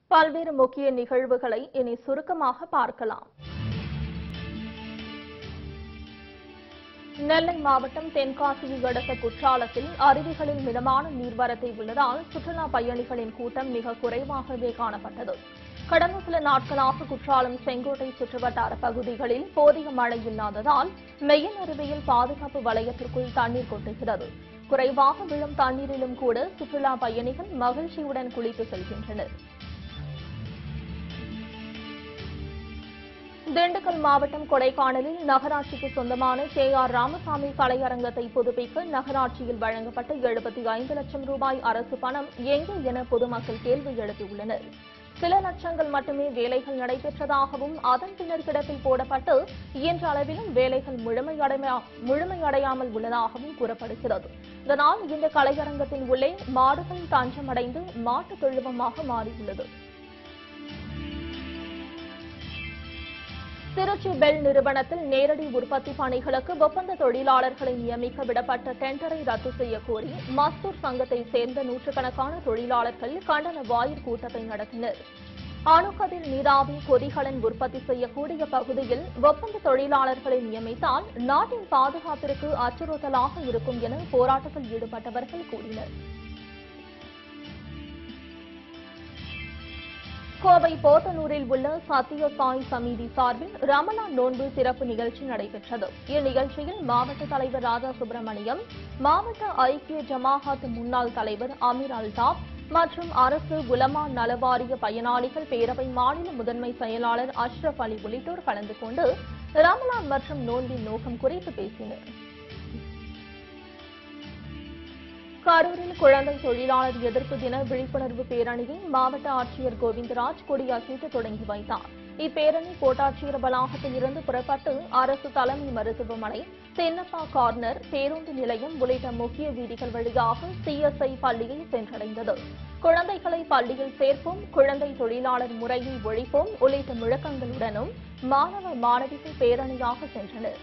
பல்வேறு முக்கிய நிகழ்வுகளை இனி சுருக்கமாக பார்க்கலாம் நெல்லை மாவட்டம் தென்காசியை அடுத்த குற்றாலத்தில் அருவிகளில் மிதமான நீர்வரத்தை உள்ளதால் சுற்றுலா பயணிகளின் கூட்டம் மிக குறைவாகவே காணப்பட்டது கடந்த சில நாட்களாக குற்றாலம் செங்கோட்டை சுற்றுவட்டார பகுதிகளில் போதிய மழை இல்லாததால் மெயின் அருவியில் பாதுகாப்பு வலயத்திற்குள் தண்ணீர் கொட்டுகிறது குறைவாக விழும் தண்ணீரிலும் கூட சுற்றுலா பயணிகள் மகிழ்ச்சியுடன் குளித்து செல்கின்றனர் திண்டுக்கல் மாவட்டம் கொடைக்கானலில் நகராட்சிக்கு சொந்தமான கே ஆர் ராமசாமி கலையரங்கத்தை புதுப்பிக்க நகராட்சியில் வழங்கப்பட்ட எழுபத்தி ஐந்து லட்சம் ரூபாய் அரசு பணம் எங்கே என பொதுமக்கள் கேள்வி எழுப்பியுள்ளனர் சில லட்சங்கள் மட்டுமே வேலைகள் நடைபெற்றதாகவும் அதன் பின்னர் கிடப்பில் போடப்பட்டு இயன்ற அளவிலும் வேலைகள் முழுமையடைமா- முழுமையடையாமல் உள்ளதாகவும் கூறப்படுகிறது இதனால் இந்த கலையரங்கத்தின் உள்ளே மாடுகள் தஞ்சமடைந்து மாட்டுத் தொழுவமாக மாறியுள்ளது திருச்சி பெல் நிறுவனத்தில் நேரடி உற்பத்தி பணிகளுக்கு ஒப்பந்த தொழிலாளர்களை நியமிக்க விடப்பட்ட டெண்டரை ரத்து செய்ய கோரி மஸ்தூர் சங்கத்தை சேர்ந்த நூற்றுக்கணக்கான தொழிலாளர்கள் கண்டன வாயிற் கூட்டத்தை நடத்தினர் அணுக்கதிர் நீராவி கொதிகலன் உற்பத்தி செய்யக்கூடிய பகுதியில் ஒப்பந்த தொழிலாளர்களை நியமித்தால் நாட்டின் பாதுகாப்பிற்கு அச்சுறுத்தலாக இருக்கும் என போராட்டத்தில் ஈடுபட்டவர்கள் கூறினர் கோவை போத்தனூரில் உள்ள சத்திய சாய் சமிதி சார்பில் ரமலான் நோன்பு சிறப்பு நிகழ்ச்சி நடைபெற்றது இந்நிகழ்ச்சியில் மாவட்ட தலைவர் ராஜா சுப்பிரமணியம் மாவட்ட ஐக்கிய ஜமாஅத் முன்னாள் தலைவர் அமீர் அல்தாப் மற்றும் அரசு உலமா நலவாரிய பயனாளிகள் பேரவை மாநில முதன்மை செயலாளர் அஷ்ரப் அலி உள்ளிட்டோர் கலந்து கொண்டு ரமலான் மற்றும் நோன்பின் நோக்கம் குறித்து பேசினர் கரூரில் குழந்தை தொழிலாளர் எதிர்ப்பு தின விழிப்புணர்வு பேரணியை மாவட்ட ஆட்சியர் கோவிந்தராஜ் கொடியசைத்து தொடங்கி வைத்தார் இப்பேரணி கோட்டாட்சியர் வளாகத்தில் இருந்து புறப்பட்டு அரசு தலைமை மருத்துவமனை தென்னப்பா கார்னர் பேருந்து நிலையம் உள்ளிட்ட முக்கிய வீதிகள் வழியாக சிஎஸ்ஐ பள்ளியை சென்றடைந்தது குழந்தைகளை பள்ளியில் சேர்ப்போம் குழந்தை தொழிலாளர் முறையை ஒழிப்போம் உள்ளிட்ட முழக்கங்களுடனும் மாணவ மாணவிகள் பேரணியாக சென்றனர்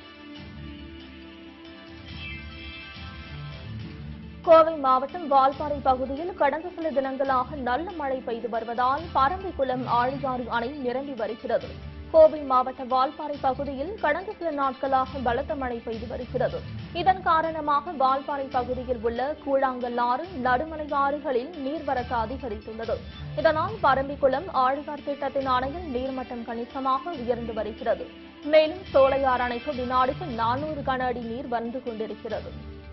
கோவை மாவட்டம் வால்பாறை பகுதியில் கடந்த சில தினங்களாக நல்ல மழை பெய்து வருவதால் பரம்பிக்குளம் ஆழியாறு அணை நிரம்பி வருகிறது கோவை மாவட்ட வால்பாறை பகுதியில் கடந்த சில நாட்களாக பலத்த மழை பெய்து வருகிறது இதன் காரணமாக வால்பாறை பகுதியில் உள்ள கூழாங்கல் ஆறு நடுமலை ஆறுகளில் நீர்வரத்து அதிகரித்துள்ளது இதனால் பரம்பிக்குளம் ஆழியார் திட்டத்தின் அணையில் நீர்மட்டம் கணிசமாக உயர்ந்து வருகிறது மேலும் சோலையார் அணைக்கு வினாடிக்கு நானூறு கன அடி நீர் வந்து கொண்டிருக்கிறது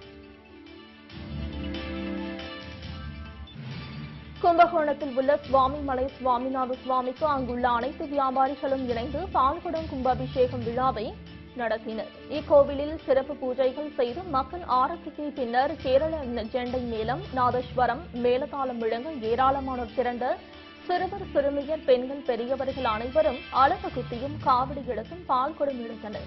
கும்பகோணத்தில் உள்ள சுவாமிமலை சுவாமிநாத சுவாமிக்கு அங்குள்ள அனைத்து வியாபாரிகளும் இணைந்து பால்குடம் கும்பாபிஷேகம் விழாவை நடத்தினர் இக்கோவிலில் சிறப்பு பூஜைகள் செய்து மக்கள் ஆரத்திக்கு பின்னர் கேரள ஜெண்டை மேளம் நாதஸ்வரம் மேலதாளம் முழங்க ஏராளமானோர் திரண்ட சிறுவர் சிறுமியர் பெண்கள் பெரியவர்கள் அனைவரும் அழகு குத்தியும் காவடி எடுத்தும் பால்குடம் எடுத்தனர்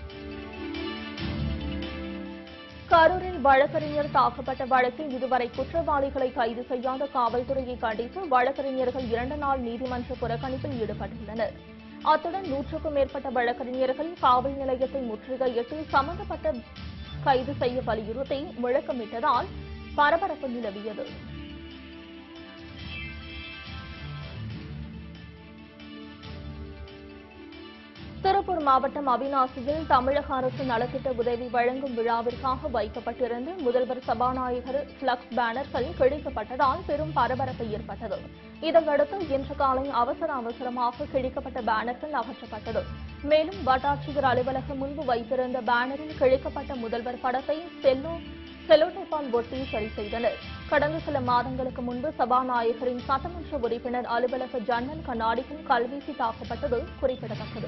கரூரில் வழக்கறிஞர் தாக்கப்பட்ட வழக்கில் இதுவரை குற்றவாளிகளை கைது செய்யாத காவல்துறையை கண்டித்து வழக்கறிஞர்கள் இரண்டு நாள் நீதிமன்ற புறக்கணிப்பில் ஈடுபட்டுள்ளனர் அத்துடன் நூற்றுக்கும் மேற்பட்ட வழக்கறிஞர்கள் காவல் நிலையத்தை முற்றுகையிட்டு சம்பந்தப்பட்ட கைது செய்ய வலியுறுத்தி முழக்கமிட்டதால் பரபரப்பு நிலவியது திருப்பூர் மாவட்டம் அவிநாசியில் தமிழக அரசு நலத்திட்ட உதவி வழங்கும் விழாவிற்காக வைக்கப்பட்டிருந்த முதல்வர் சபாநாயகர் பிளக்ஸ் பேனர்கள் கிழிக்கப்பட்டதால் பெரும் பரபரப்பு ஏற்பட்டது இதையடுத்து இன்று காலை அவசர அவசரமாக கிழிக்கப்பட்ட பேனர்கள் அகற்றப்பட்டது மேலும் வட்டாட்சியர் அலுவலகம் முன்பு வைத்திருந்த பேனரில் கிழிக்கப்பட்ட முதல்வர் படத்தை செல்லோ செலோடேப்பால் ஒட்டி சரி செய்தனர் கடந்த சில மாதங்களுக்கு முன்பு சபாநாயகரின் சட்டமன்ற உறுப்பினர் அலுவலக ஜன்னல் கண்ணாடிகள் கல்வீசி தாக்கப்பட்டது குறிப்பிடத்தக்கது